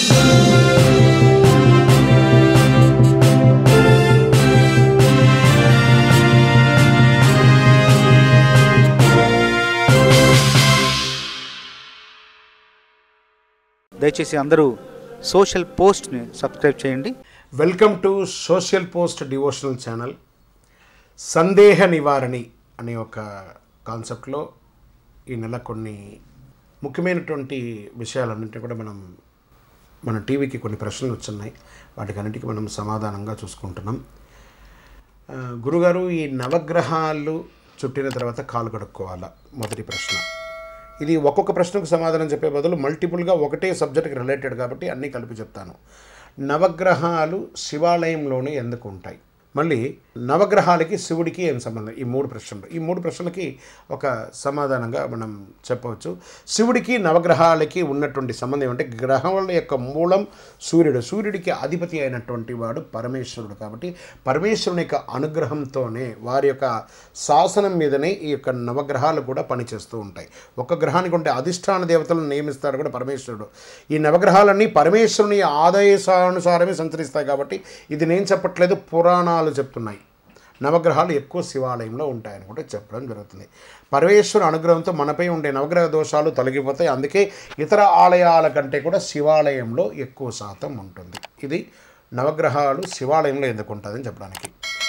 దయచేసి అందరూ సోషల్ పోస్ట్ని సబ్స్క్రైబ్ చేయండి welcome to social post devotional channel సందేహ నివారణి అనే ఒక కాన్సెప్ట్లో ఈ నెల కొన్ని ముఖ్యమైనటువంటి విషయాలన్నింటినీ కూడా మనం మన టీవీకి కొన్ని ప్రశ్నలు వచ్చున్నాయి వాటికి అన్నిటికీ మనం సమాధానంగా చూసుకుంటున్నాం ఆ, గురుగారు ఈ నవగ్రహాలు చుట్టిన తర్వాత కాలు కడుక్కోవాలా మొదటి ప్రశ్న ఇది ఒక్కొక్క ప్రశ్నకు సమాధానం చెప్పే బదులు మల్టిపుల్గా ఒకటే సబ్జెక్ట్కి రిలేటెడ్ కాబట్టి అన్నీ కలిపి చెప్తాను నవగ్రహాలు శివాలయంలోనే ఎందుకు ఉంటాయి మళ్ళీ నవగ్రహాలకి శివుడికి ఏం సంబంధం ఈ మూడు ప్రశ్నలు ఈ మూడు ప్రశ్నలకి ఒక సమాధానంగా మనం చెప్పవచ్చు శివుడికి నవగ్రహాలకి ఉన్నటువంటి సంబంధం ఏమంటే గ్రహముల యొక్క మూలం సూర్యుడు సూర్యుడికి అధిపతి అయినటువంటి వాడు పరమేశ్వరుడు కాబట్టి పరమేశ్వరుని యొక్క అనుగ్రహంతోనే వారి యొక్క శాసనం మీదనే ఈ యొక్క నవగ్రహాలు కూడా పనిచేస్తూ ఉంటాయి ఒక్క గ్రహానికి ఉంటే అధిష్టాన దేవతలను నియమిస్తాడు కూడా పరమేశ్వరుడు ఈ నవగ్రహాలన్నీ పరమేశ్వరుని ఆదేశానుసారమే సంచరిస్తాయి కాబట్టి ఇది నేను చెప్పట్లేదు పురాణాలు చెప్తున్నాయి నవగ్రహాలు ఎక్కువ శివాలయంలో ఉంటాయని కూడా చెప్పడం జరుగుతుంది పరమేశ్వరు అనుగ్రహంతో మనపై ఉండే నవగ్రహ దోషాలు తొలగిపోతాయి అందుకే ఇతర ఆలయాల కంటే కూడా శివాలయంలో ఎక్కువ శాతం ఉంటుంది ఇది నవగ్రహాలు శివాలయంలో ఎందుకు ఉంటుందని చెప్పడానికి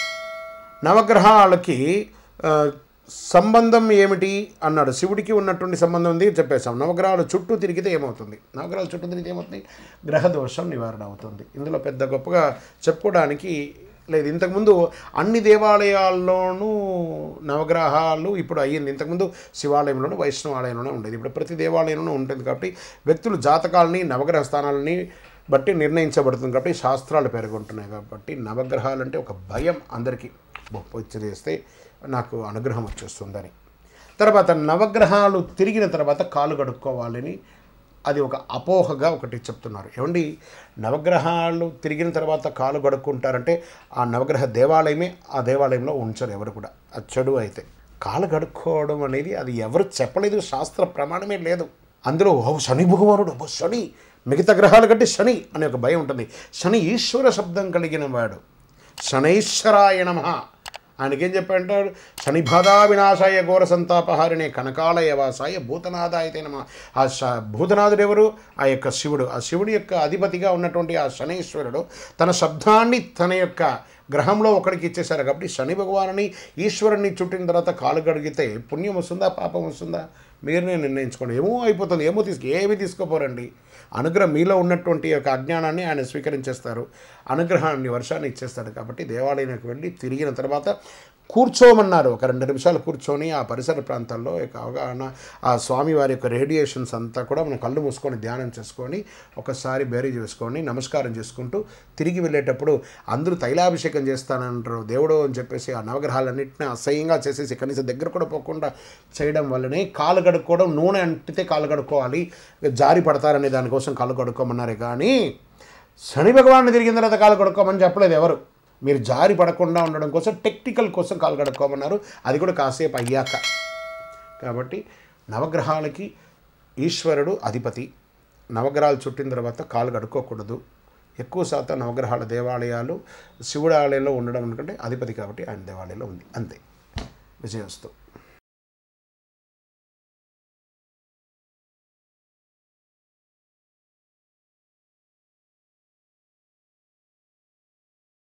నవగ్రహాలకి ఆ, సంబంధం ఏమిటి అన్నాడు శివుడికి ఉన్నటువంటి సంబంధం ఉంది చెప్పేశాం నవగ్రహాలు చుట్టూ తిరిగితే ఏమవుతుంది నవగ్రహాలు చుట్టూ తిరిగితే ఏమవుతుంది గ్రహ దోషం నివారణ అవుతుంది ఇందులో పెద్ద గొప్పగా చెప్పుకోవడానికి లేదు ఇంతకుముందు అన్ని దేవాలయాల్లోనూ నవగ్రహాలు ఇప్పుడు అయ్యింది ఇంతకుముందు శివాలయంలోనూ వైష్ణవ ఆలయంలోనే ఉండేది ఇప్పుడు ప్రతి దేవాలయంలోనూ ఉంటుంది కాబట్టి వ్యక్తులు జాతకాలని నవగ్రహ స్థానాలని బట్టి నిర్ణయించబడుతుంది కాబట్టి శాస్త్రాలు పెరుగుంటున్నాయి కాబట్టి నవగ్రహాలంటే ఒక భయం అందరికీ వచ్చి చేస్తే నాకు అనుగ్రహం వచ్చేస్తుందని తర్వాత నవగ్రహాలు తిరిగిన తర్వాత కాలు కడుక్కోవాలని అది ఒక అపోహగా ఒకటి చెప్తున్నారు ఏమండి నవగ్రహాలు తిరిగిన తర్వాత కాలు కడుక్కుంటారంటే ఆ నవగ్రహ దేవాలయమే ఆ దేవాలయంలో ఉంచరు ఎవరు కూడా అది చెడు అయితే కాలు కడుక్కోవడం అనేది అది ఎవరు చెప్పలేదు శాస్త్ర ప్రమాణమే లేదు అందులో ఓ శని భగవానుడు ఓ శని మిగతా గ్రహాల కంటే శని అనే ఒక భయం ఉంటుంది శని ఈశ్వర శబ్దం కలిగిన వాడు శనైశ్వరాయ నమ ఆయనకేం చెప్పంటాడు శని బాధా వినాశాయ ఘోర సంతాపహారిణే కనకాలయ వాసాయ భూతనాథాయతే నమ ఆ శ భూతనాథుడు ఎవరు ఆ యొక్క శివుడు ఆ శివుడి యొక్క అధిపతిగా ఉన్నటువంటి ఆ శనీశ్వరుడు తన శబ్దాన్ని తన యొక్క గ్రహంలో ఒకడికి ఇచ్చేశారు కాబట్టి శని భగవానుని ఈశ్వరుని చుట్టిన తర్వాత కాలు గడిగితే పుణ్యం వస్తుందా పాపం వస్తుందా మీరునే నిర్ణయించుకోండి ఏమో అయిపోతుంది ఏమో తీసుకు ఏమి తీసుకోపోరండి అనుగ్రహం మీలో ఉన్నటువంటి యొక్క అజ్ఞానాన్ని ఆయన స్వీకరించేస్తారు అనుగ్రహాన్ని వర్షాన్ని ఇచ్చేస్తాడు కాబట్టి దేవాలయానికి వెళ్ళి తిరిగిన తర్వాత కూర్చోమన్నారు ఒక రెండు నిమిషాలు కూర్చొని ఆ పరిసర ప్రాంతాల్లో యొక్క అవగాహన ఆ స్వామివారి యొక్క రేడియేషన్స్ అంతా కూడా మనం కళ్ళు మూసుకొని ధ్యానం చేసుకొని ఒకసారి బేరీ చేసుకొని నమస్కారం చేసుకుంటూ తిరిగి వెళ్ళేటప్పుడు అందరూ తైలాభిషేకం చేస్తానంటారు దేవుడు అని చెప్పేసి ఆ నవగ్రహాలన్నింటినీ అసహ్యంగా చేసేసి కనీసం దగ్గర కూడా పోకుండా చేయడం వల్లనే కాలు కడుక్కోవడం నూనె అంటితే కాలు కడుక్కోవాలి జారి పడతారనే దానికోసం కాలు కడుక్కోమన్నారే కానీ శని భగవాన్ని తిరిగిన తర్వాత కాలు కడుక్కోమని చెప్పలేదు ఎవరు మీరు జారి పడకుండా ఉండడం కోసం టెక్నికల్ కోసం కాలు కడుక్కోమన్నారు అది కూడా కాసేపు అయ్యాక కాబట్టి నవగ్రహాలకి ఈశ్వరుడు అధిపతి నవగ్రహాలు చుట్టిన తర్వాత కాలు కడుక్కోకూడదు ఎక్కువ శాతం నవగ్రహాల దేవాలయాలు శివుడు ఆలయంలో ఉండడం ఎందుకంటే అధిపతి కాబట్టి ఆయన దేవాలయంలో ఉంది అంతే విజయవస్తు